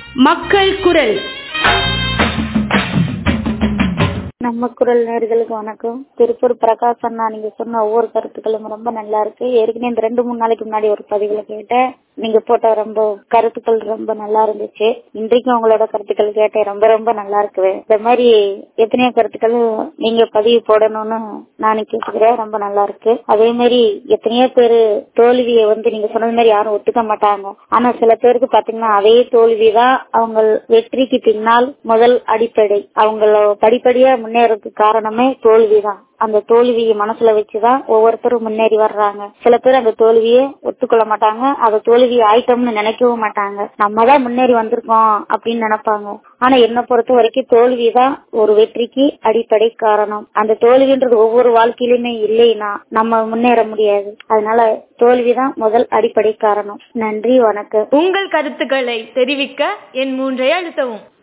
மக்கள் குரல் நம்ம குரல் நேர்களுக்கு வணக்கம் திருப்பூர் பிரகாஷ் அண்ணா நீங்க சொன்ன ஒவ்வொரு கருத்துக்களும் ரொம்ப நல்லா இருக்கு ஏற்கனவே இந்த ரெண்டு மூணு நாளைக்கு முன்னாடி ஒரு பதிவுல கேட்டேன் நீங்க போட்ட ரொம்ப கருத்துக்கள் ரொம்ப நல்லா இருந்துச்சு இன்றைக்கும் உங்களோட கருத்துக்கள் கேட்டேன் ரொம்ப ரொம்ப நல்லா இருக்குது இந்த மாதிரி எத்தனையோ கருத்துக்கள் நீங்க பதிவு போடணும்னு நான் கேட்டுக்கிறேன் ரொம்ப நல்லா இருக்கு அதே மாதிரி எத்தனையோ பேரு தோல்வியை வந்து நீங்க சொன்னது மாதிரி யாரும் ஒத்துக்க மாட்டாங்க ஆனா சில பேருக்கு பாத்தீங்கன்னா அதே தோல்விதான் அவங்க வெற்றிக்கு பின்னால் முதல் அடிப்படை அவங்கள படிப்படியா முன்னேறதுக்கு காரணமே தோல்விதான் அந்த தோல்வியை மனசுல வச்சுதான் ஒவ்வொருத்தரும் முன்னேறி வர்றாங்க சில பேர் அந்த தோல்வியை ஒத்துக்கொள்ள மாட்டாங்க அந்த தோல்வி ஆயிட்டோம்னு நினைக்கவும் மாட்டாங்க நம்ம தான் முன்னேறி வந்திருக்கோம் அப்படின்னு நினைப்பாங்க ஆனா என்ன பொறுத்த வரைக்கும் தோல்விதான் ஒரு வெற்றிக்கு அடிப்படை காரணம் அந்த தோல்வின்றது ஒவ்வொரு வாழ்க்கையிலுமே இல்லைன்னா நம்ம முன்னேற முடியாது அதனால தோல்விதான் முதல் அடிப்படை காரணம் நன்றி வணக்கம் உங்கள் கருத்துக்களை தெரிவிக்க என் மூன்றை அழுத்தவும்